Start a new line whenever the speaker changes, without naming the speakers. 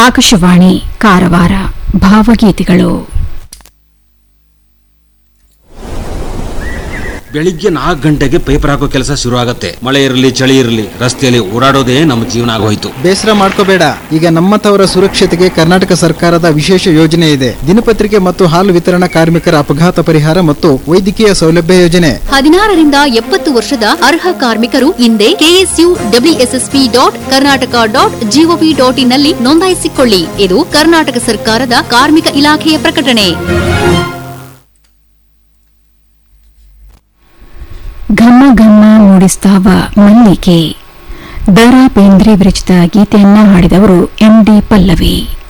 ಆಕಾಶವಾಣಿ ಕಾರವಾರ ಭಾವಗೀತೆಗಳು
ಬೆಳಿಗ್ಗೆ ನಾಲ್ಕು ಗಂಟೆಗೆ ಪೇಪರ್ ಹಾಕೋ ಕೆಲಸ ಶುರು ಆಗತ್ತೆ ಮಳೆ ಇರಲಿ ಚಳಿ ಇರಲಿ ರಸ್ತೆಯಲ್ಲಿ ಓಡಾಡೋದೇ ನಮ್ಮ ಜೀವನ ಆಗೋಯ್ತು
ಬೇಸರ ಮಾಡ್ಕೋಬೇಡ ಈಗ ನಮ್ಮಂಥವರ ಸುರಕ್ಷತೆಗೆ ಕರ್ನಾಟಕ ಸರ್ಕಾರದ ವಿಶೇಷ ಯೋಜನೆ ಇದೆ ದಿನಪತ್ರಿಕೆ ಮತ್ತು ಹಾಲು ವಿತರಣಾ ಕಾರ್ಮಿಕರ ಅಪಘಾತ ಪರಿಹಾರ ಮತ್ತು ವೈದ್ಯಕೀಯ ಸೌಲಭ್ಯ ಯೋಜನೆ
ಹದಿನಾರರಿಂದ ಎಪ್ಪತ್ತು ವರ್ಷದ ಅರ್ಹ ಕಾರ್ಮಿಕರು ಹಿಂದೆ KSU WSSP dot Karnataka dot GOV dot ಇನ್ನಲ್ಲಿ ನೋಂದಾಯಿಸಿಕೊಳ್ಳಿ ಇದು ಕರ್ನಾಟಕ ಸರ್ಕಾರದ ಕಾರ್ಮಿಕ ಇಲಾಖೆಯ ಪ್ರಕಟಣೆ
ಘಮ ಘಮ ಮೂಡಿಸ್ತಾವ ಮಲ್ಲಿಗೆ ದರಾ ಬೇಂದ್ರೆ ವಿರಚಿತ ಗೀತೆಯನ್ನ ಹಾಡಿದವರು ಎಂ ಡಿ ಪಲ್ಲವಿ